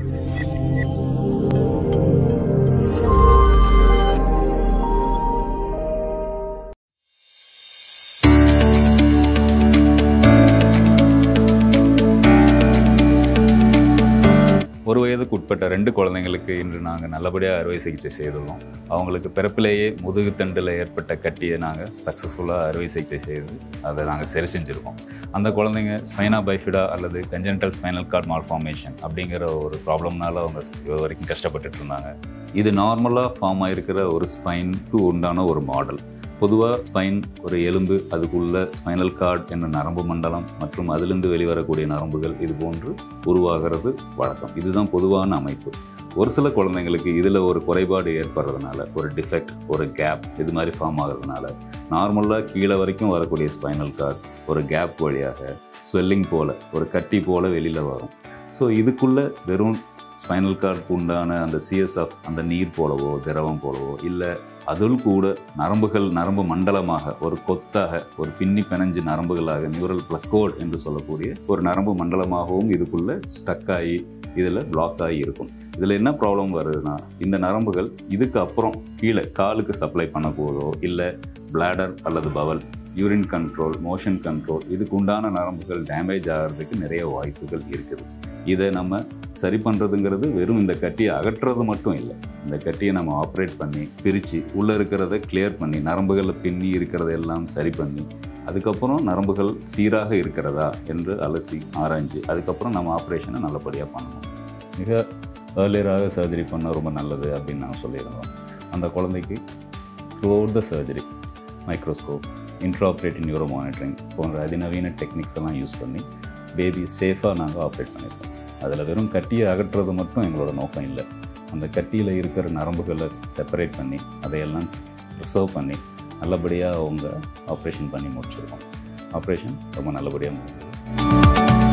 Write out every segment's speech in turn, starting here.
ஒரு வயதுக்கு உட்பட்ட ரெண்டு குழந்தைங்களுக்கு இன்று நாங்கள் நல்லபடியாக அறுவை சிகிச்சை செய்துள்ளோம் அவங்களுக்கு பிறப்பிலேயே முதுகுத்தண்டில் ஏற்பட்ட கட்டியை நாங்கள் சக்ஸஸ்ஃபுல்லாக அறுவை சிகிச்சை செய்து அதை நாங்கள் சரி செஞ்சுருக்கோம் அந்த குழந்தைங்க ஸ்பைனா பைஃபிடா அல்லது கஞ்சென்டல் ஸ்பைனல் கார்ட் மால்ஃபார்மேஷன் அப்படிங்கிற ஒரு ப்ராப்ளம்னால அவங்க இது வரைக்கும் கஷ்டப்பட்டுட்டு இருந்தாங்க இது நார்மலாக ஃபார்ம் ஆயிருக்கிற ஒரு ஸ்பைனுக்கு உண்டான ஒரு மாடல் பொதுவாக ஸ்பைன் ஒரு எலும்பு அதுக்குள்ள ஸ்பைனல் கார்டு என்ற நரம்பு மண்டலம் மற்றும் அதிலிருந்து வெளிவரக்கூடிய நரம்புகள் இது போன்று உருவாகிறது வழக்கம் இதுதான் பொதுவான அமைப்பு ஒரு சில குழந்தைங்களுக்கு இதில் ஒரு குறைபாடு ஏற்படுறதுனால ஒரு டிஃபெக்ட் ஒரு கேப் இது மாதிரி ஃபார்ம் ஆகிறதுனால நார்மலாக கீழே வரைக்கும் வரக்கூடிய ஸ்பைனல் கார்டு ஒரு கேப் வழியாக ஸ்வெல்லிங் போல் ஒரு கட்டி போல் வெளியில் வரும் ஸோ இதுக்குள்ளே வெறும் ஸ்பைனல் கார்டுக்கு உண்டான அந்த சிஎஸ்எஃப் அந்த நீர் போலவோ திரவம் போலவோ இல்லை அதில் கூட நரம்புகள் நரம்பு மண்டலமாக ஒரு கொத்தாக ஒரு பின்னி பிணைஞ்சு நரம்புகளாக நியூரல் பிளக்கோட் என்று சொல்லக்கூடிய ஒரு நரம்பு மண்டலமாகவும் இதுக்குள்ள ஸ்டக் ஆகி இதில் பிளாக் ஆகி இருக்கும் இதில் என்ன ப்ராப்ளம் வருதுன்னா இந்த நரம்புகள் இதுக்கு அப்புறம் கீழே காலுக்கு சப்ளை பண்ண போதோ இல்லை பிளாடர் அல்லது bowel urine control motion control இதுக்கு உண்டான நரம்புகள் டேமேஜ் ஆகிறதுக்கு நிறைய வாய்ப்புகள் இருக்குது இதை நம்ம சரி பண்ணுறதுங்கிறது வெறும் இந்த கட்டியை அகற்றுறது மட்டும் இல்லை இந்த கட்டியை நம்ம ஆப்ரேட் பண்ணி பிரித்து உள்ளே இருக்கிறத கிளியர் பண்ணி நரம்புகளை பின்னி இருக்கிறதெல்லாம் சரி பண்ணி அதுக்கப்புறம் நரம்புகள் சீராக இருக்கிறதா என்று அலசி ஆராய்ஞ்சு அதுக்கப்புறம் நம்ம ஆப்ரேஷனை நல்லபடியாக பண்ணணும் மிக ஏர்லியராக சர்ஜரி பண்ணால் ரொம்ப நல்லது அப்படின்னு நாங்கள் சொல்லியிருந்தோம் அந்த குழந்தைக்கு throughout the surgery microscope intraoperative neuro monitoring போன்ற அதிநவீன டெக்னிக்ஸ் எல்லாம் யூஸ் பண்ணி பேபி சேஃபாக நாங்கள் ஆப்ரேட் பண்ணியிருக்கோம் அதில் வெறும் கட்டியை அகற்றுறது மட்டும் எங்களோட நோக்கம் இல்லை அந்த கட்டியில் இருக்கிற நரம்புகளை செப்பரேட் பண்ணி அதையெல்லாம் ரிசர்வ் பண்ணி நல்லபடியாக அவங்க ஆப்ரேஷன் பண்ணி முடிச்சிருக்கோம் ஆப்ரேஷன் ரொம்ப நல்லபடியாக முடிஞ்சது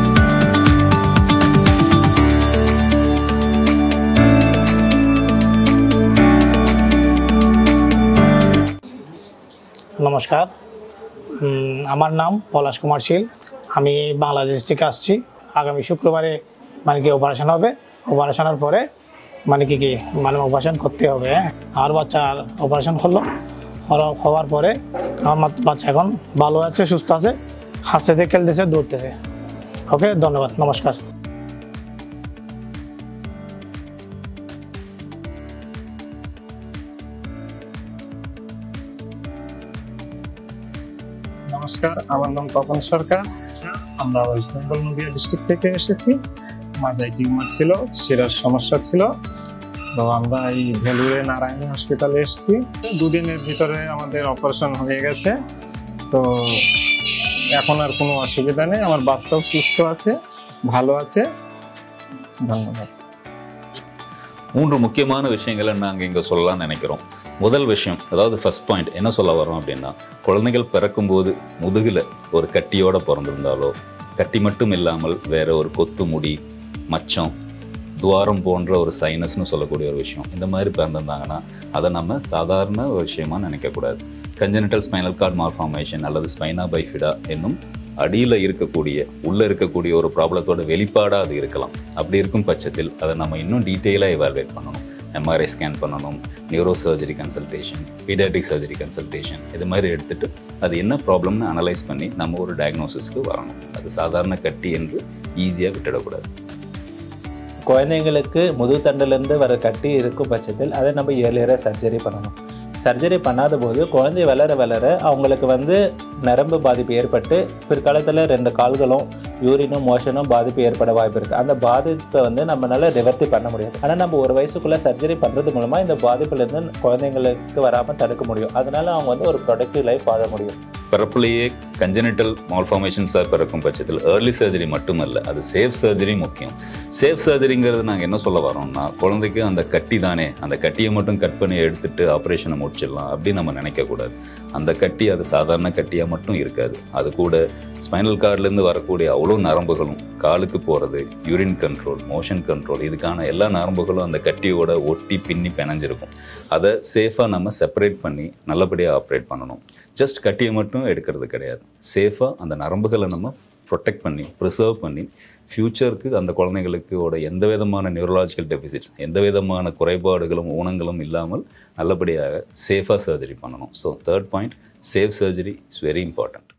নমস্কার উম, আমার নাম পলাশ কুমার শীল আমি বাংলাদেশ থেকে আসছি আগামী শুক্রবারে মানে কি অপারেশন হবে অপারেশনের পরে মানে কি কি মানে অপারেশন করতে হবে হ্যাঁ আর বাচ্চার অপারেশন হলো হলো- হওয়ার পরে আমার মা- বাচ্চা এখন ভালো আছে সুস্থ আছে হাসতেছে খেলতেছে দৌড়তেছে ওকে ধন্যবাদ নমস্কার নমস্কার আমার নাম তপন সরকার আমরা ওয়েস্ট বেঙ্গল নদিয়া ডিস্ট্রিক্ট থেকে এসেছি মাজায় টিউমার ছিল শিরার সমস্যা ছিল তো আমরা এই ভেলুরে নারায়ণী হসপিটালে এসেছি দুদিনের ভিতরে আমাদের অপারেশন হয়ে গেছে তো এখন আর কোনো অসুবিধা নেই আমার বাচ্চাও সুস্থ আছে ভালো আছে ধন্যবাদ மூன்று முக்கியமான விஷயங்களை நாங்கள் இங்கே சொல்லலாம்னு நினைக்கிறோம் முதல் விஷயம் அதாவது ஃபர்ஸ்ட் பாயிண்ட் என்ன சொல்ல வரோம் அப்படின்னா குழந்தைகள் பிறக்கும்போது முதுகில் ஒரு கட்டியோட பிறந்திருந்தாலோ கட்டி மட்டும் இல்லாமல் வேற ஒரு கொத்து முடி மச்சம் துவாரம் போன்ற ஒரு சைனஸ்னு சொல்லக்கூடிய ஒரு விஷயம் இந்த மாதிரி பிறந்திருந்தாங்கன்னா அதை நம்ம சாதாரண ஒரு விஷயமா நினைக்கக்கூடாது கஞ்சனிட்டல் ஸ்பைனல் கார்டு மார்ஃபார்மேஷன் அல்லது ஸ்பைனா பைஃபிடா என்னும் அடியில் இருக்கக்கூடிய உள்ளே இருக்கக்கூடிய ஒரு ப்ராப்ளத்தோட வெளிப்பாடாக அது இருக்கலாம் அப்படி இருக்கும் பட்சத்தில் அதை நம்ம இன்னும் டீட்டெயிலாக எவால்வேட் பண்ணணும் எம்ஆர்ஐ ஸ்கேன் பண்ணணும் neuro surgery consultation paediatric surgery consultation இது மாதிரி எடுத்துட்டு அது என்ன ப்ராப்ளம்னு அனலைஸ் பண்ணி நம்ம ஒரு டயக்னோசிஸ்க்கு வரணும் அது சாதாரண கட்டி என்று ஈஸியாக விட்டுடக்கூடாது குழந்தைங்களுக்கு முதுகுத்தண்டிலிருந்து வர கட்டி இருக்கும் பட்சத்தில் அதை நம்ம இயர்லியராக சர்ஜரி பண்ணணும் சர்ஜரி பண்ணாத போது குழந்தை வளர வளர அவங்களுக்கு வந்து நரம்பு பாதிப்பு ஏற்பட்டு பிற்காலத்தில் ரெண்டு கால்களும் யூரினும் மோஷனும் பாதிப்பு ஏற்பட வாய்ப்பு இருக்குது அந்த பாதிப்பை வந்து நம்மளால நிவர்த்தி பண்ண முடியாது ஆனால் நம்ம ஒரு வயசுக்குள்ளே சர்ஜரி பண்ணுறது மூலமாக இந்த பாதிப்புலேருந்து குழந்தைங்களுக்கு வராமல் தடுக்க முடியும் அதனால அவங்க வந்து ஒரு ப்ரொடக்டிவ் லைஃப் வாழ முடியும் பிறப்புலேயே கஞ்சனிட்டல் மால்ஃபார்மேஷன்ஸாக பிறக்கும் பட்சத்தில் ஏர்லி சர்ஜரி மட்டுமல்ல அது சேஃப் சர்ஜரி முக்கியம் சேஃப் சர்ஜரிங்கிறது நாங்கள் என்ன சொல்ல வரோம்னா குழந்தைக்கு அந்த கட்டி தானே அந்த கட்டியை மட்டும் கட் பண்ணி எடுத்துட்டு ஆப்ரேஷனை முடிச்சிடலாம் அப்படின்னு நம்ம நினைக்கக்கூடாது அந்த கட்டி அது சாதாரண கட்டியாக மட்டும் இருக்காது அது கூட ஸ்பைனல் கார்ட்லேருந்து வரக்கூடிய அவ்வளோ நரம்புகளும் காலுக்கு போகிறது யூரின் கண்ட்ரோல் மோஷன் கண்ட்ரோல் இதுக்கான எல்லா நரம்புகளும் அந்த கட்டியோட ஒட்டி பின்னி பிணைஞ்சிருக்கும் அதை சேஃபாக நம்ம செப்பரேட் பண்ணி நல்லபடியாக ஆப்ரேட் பண்ணணும் ஜஸ்ட் கட்டியை மட்டும் எடுக்கிறது கிடையாது சேஃபாக அந்த நரம்புகளை நம்ம ப்ரொடெக்ட் பண்ணி ப்ரிசர்வ் பண்ணி ஃப்யூச்சருக்கு அந்த குழந்தைங்களுக்கு ஓட எந்த விதமான நியூரலாஜிக்கல் டெபிசிட்ஸ் எந்த விதமான குறைபாடுகளும் ஊனங்களும் இல்லாமல் நல்லபடியாக சேஃபாக சர்ஜரி பண்ணணும் so third point safe surgery is very important